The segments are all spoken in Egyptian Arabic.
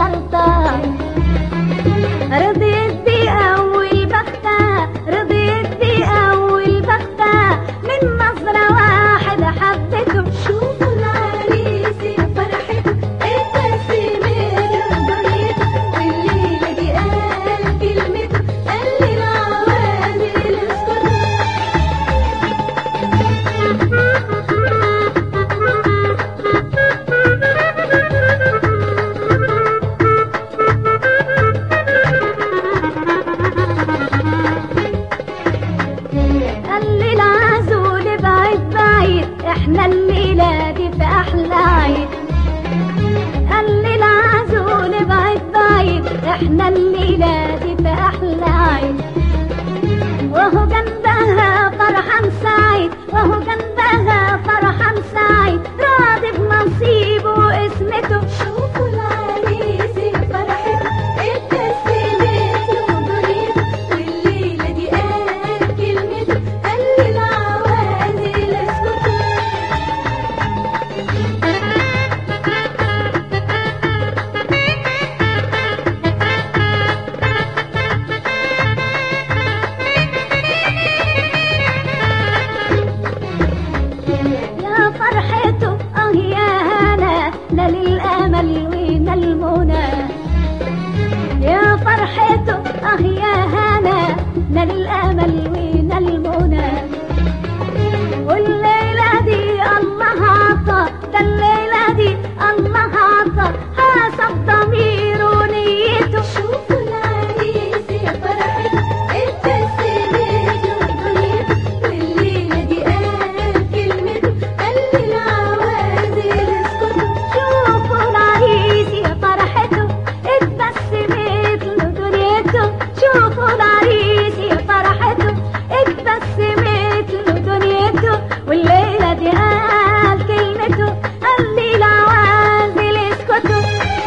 اخترتها رضيت بأول بختة رضيت بأول بختة من نظرة واحدة حبيته شوفوا العريس يا فرحته ابتسمت دنيته والليلة دي قال كلمته قال لي العوامل اسكتوا قال لي العزول بعيد بعيد احنا الليلة دي في أحلى عيد قال لي العزول بعيد بعيد احنا الليلة دي في أحلى عيد وهو جنبها فرحان سعيد وهو جنبها فرحان سعيد راضي بنصيبه واسمته شوفوا العريس يا فرحته ابتسمت دنيته والليلة دي قال كلمته قال لي العوامل اسكتوا يا فرحته اه يا هنا لا للامل وما المنى يا فرحته اه يا هنا لا للامل وما المنى والليله دي الله عطى ده الليله دي الله عطى حسب ضميره ونيته شوفوا العريس يا فرحته ابتسمت دنيته والليلة دي قال كلمته قال لي العوازل اسكتوا شوفوا العريس يا فرحته اتبسمت له دنيته شوفوا العريس يا فرحته اتبسمت له دنيته والليلة دي قال كلمته قال لي العوازل اسكتوا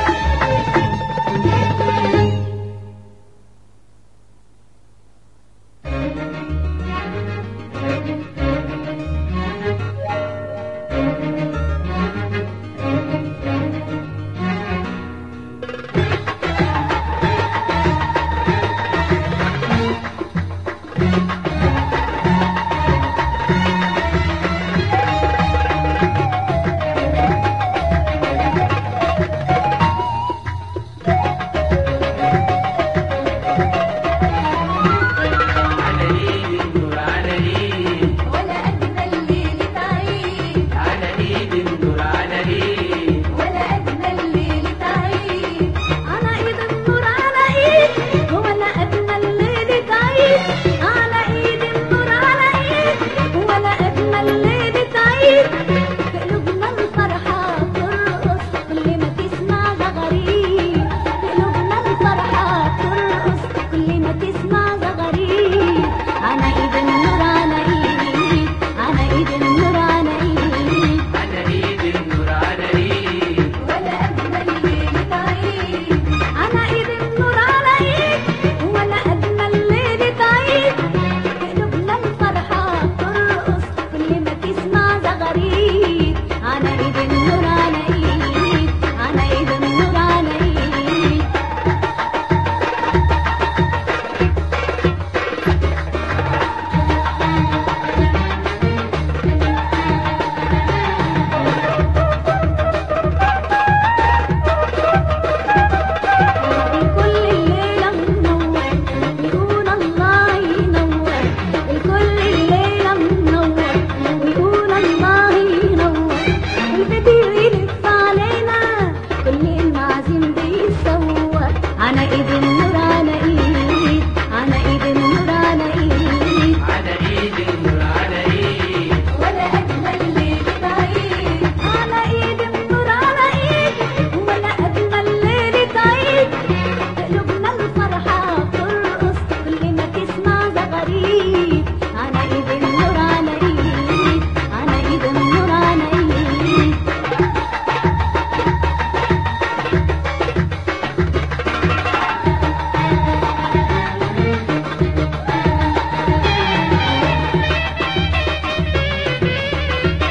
على ايد النور على ايد ولا أجمل ليلة عيد على ايد النور على ايد ولا أجمل ليلة عيد على ايد النور على ايد ولا اجمل ليلة عيد على ايد النور على ايد ولا اجمل ليلة عيد في قلوبنا الفرحة ترقص كل ما تسمع ده غريب في قلوبنا الفرحة ترقص كل ما تسمع ده غريب على ايد النور على ايد على ايد النور على ايد على ايد النور على ايد ولا أجمل ليلة عيد على ايد النور على ايد ولا اجمل ليلة عيد في قلوبنا الفرحة ترقص كل ما تسمع ده غريب على ايد النور على ايد على ايد النور على ايد الكل الليلة منور ويقول الله ينور الكل الليلة منور ويقول الله ينور الفيديو يلف علينا كل المعازيم بيصور على ايد النور على ايد على ايد النور على ايد على ايد النور على ايد ولا أجمل ليلة عيد على ايد النور على ايد ولا اجمل ليلة عيد في قلوبنا الفرحة ترقص كل ما تسمع ده غريب على ايد النور على ايد على ايد النور على ايد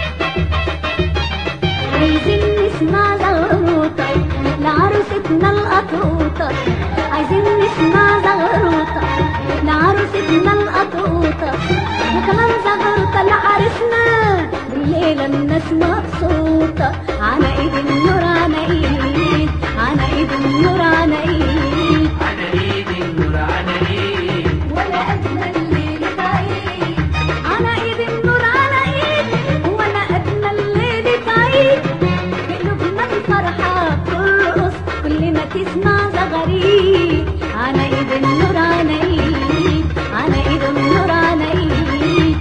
عايزين نسمع زغروطة لعروستنا القمر القطوطة عايزين نسمع زغروطة لعروستنا القطوطة وكمان زغروطة لعرسنا بالليلة الناس مبسوطة على ايد النور على ايد على ايد النور على ايد على ايد النور على ايد ولا أجمل ليلة عيد على ايد النور على ايد ولا اجمل ليلة عيد بقلوبنا الفرحة بترقص كل ما تسمع زغاريد على ايد النور على ايد على ايد النور على ايد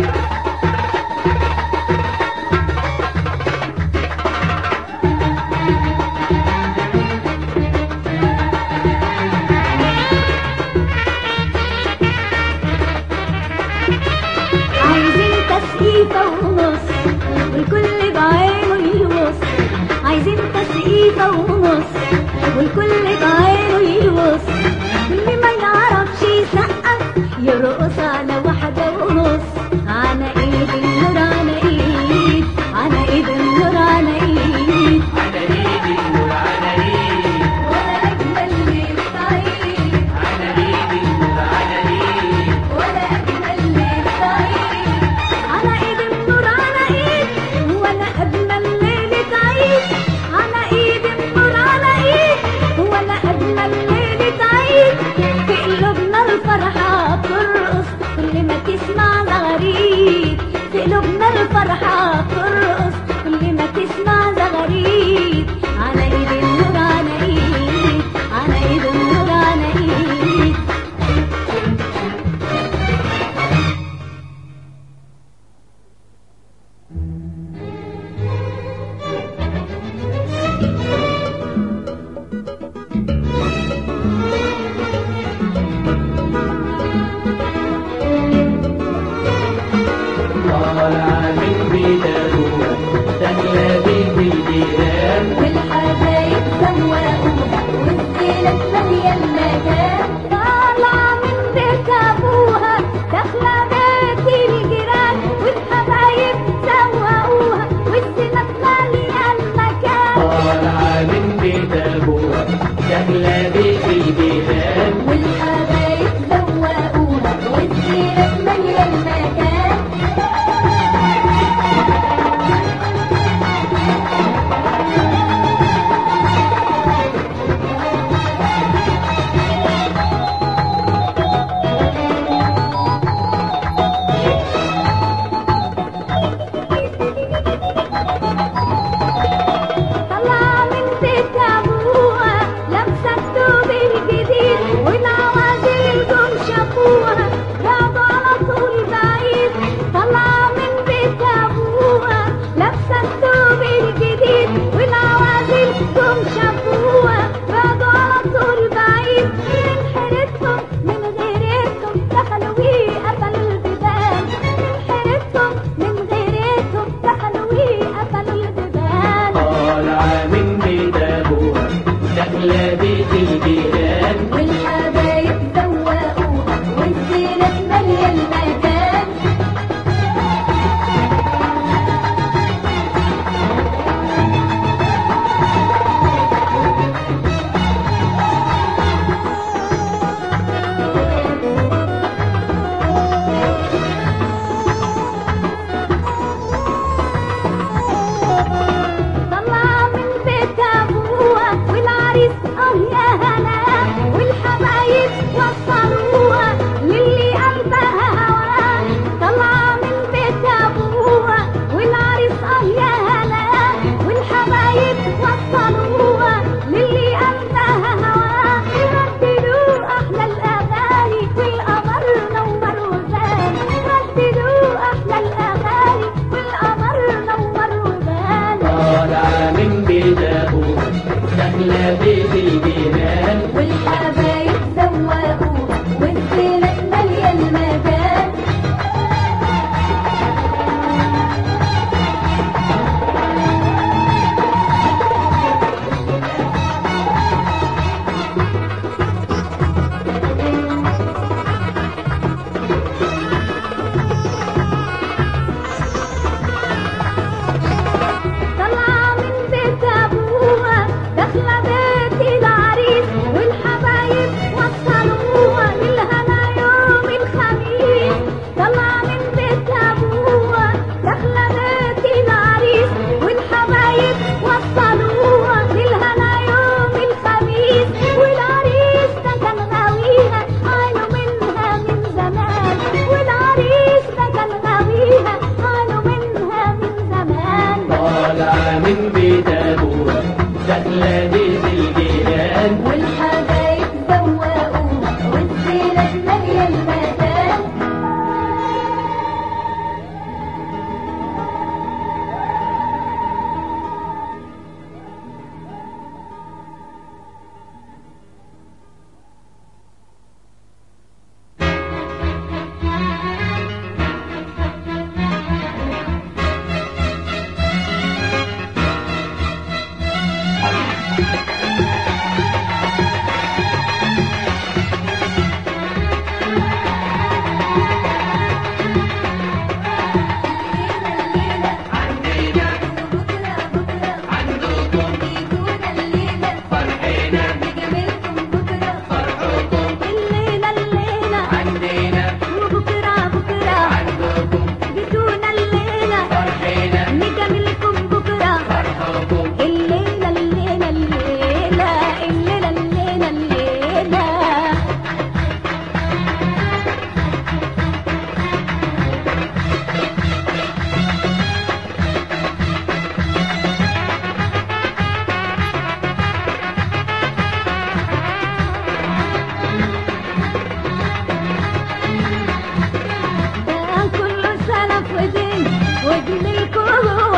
عايزين تسقيفة ونص والكل بعينه يبص عايزين تسقيفة ونص والكل بعينه يبص واللي ما يعرفش يسقف يرقص على واحدة ونص على ايد النور على ايد على ايد النور على ايد على ايد النور على ايد ولا أجمل ليلة عيد على ايد النور على ايد ولا أجمل ليلة عيد على ايد النور على ايد ولا اجمل ليلة عيد على ايد النور على ايد ولا اجمل ليلة عيد في قلوبنا الفرحة بترقص كل ما تسمع زغاريد في قلوبنا الفرحة بترقص كل ما تسمع زغاريد على ايد النور على ايد على ايد النور على ايد طالع من بيت ابوها داخله بيت الجيران والحبايب سواقوها والزينة مالية المكان طالعة من بيت أبوها داخلة بيت الجيران والحبايب سوقوها والزينة مالية المكان طالعه من بيت ابوها داخله بيت الجيران والحبايب سواقوها والزينة مالية المكان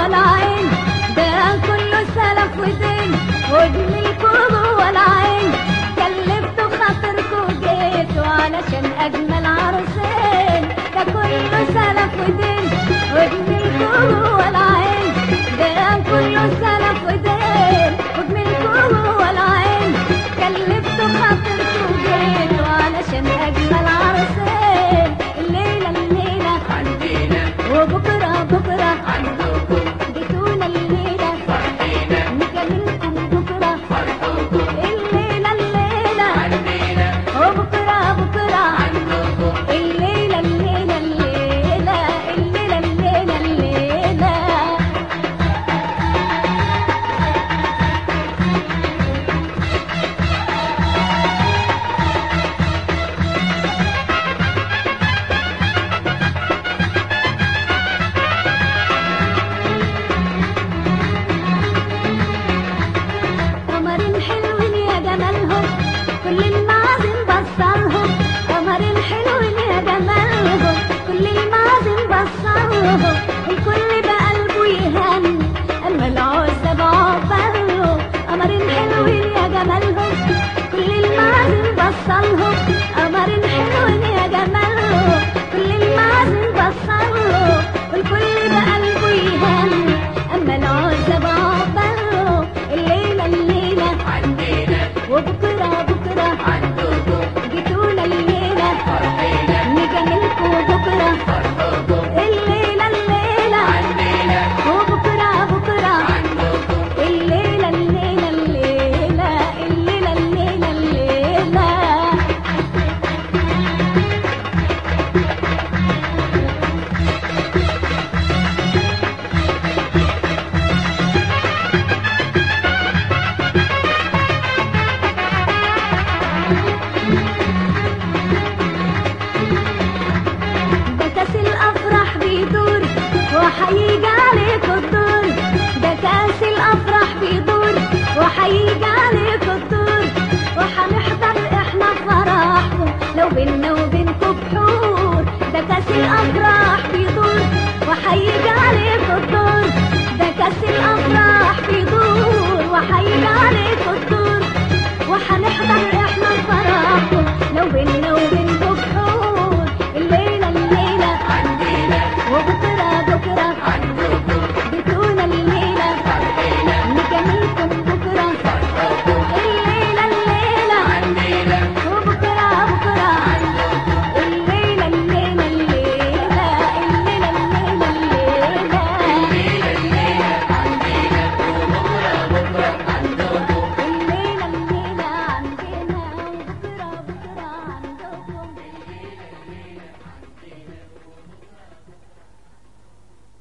ولا عين ده كله سلف ودين وجميلكوا جوا العين كلفتوا خاطركوا جيتوا علشان اجمل عروسين ده كله سلف ودين وجميلكوا جوا العين ده كله سلف ودين وجميلكوا جوا العين كلفتوا خاطركوا جيتوا علشان اجمل عروسين الليله الليله عندنا وبكره بكره عندكم جيتونا الليله فرحينا نكملكم بكره فرحكم الليله الليله عندنا وبكره بكره عندكم الليله الليله الليله الليله الليله الليله قمرين حلوين يا جمالهم كل المعازم بصرهم قمرين حلوين يا جمالهم كل المعازم بصرهم الكل بقلبه يهني اما العزة بعقبالهم قمرين حلوين يا جمالهم كل المعازم بصرهم قمرين حلوين يا جمالهم كل المعازم بصرهم الكل بقلبه يهني اما العزة بعقبالهم الليلة الليلة عندنا وبكرة بكرة عندكم جيتونا الليلة فرحينا نجملكوا بكرة فرحكم الليلة الليلة عندنا وبكرة بكرة عندكم الليلة الليلة الليلة الليلة الليلة الليلة ده كاس الافراح بيدور وحيجي عليك الدور ده كاس الافراح بيدور وحيجي عليك الدور وحنحضر احنا فرحكم لو بينا وبينكم بحور ده كاس الافراح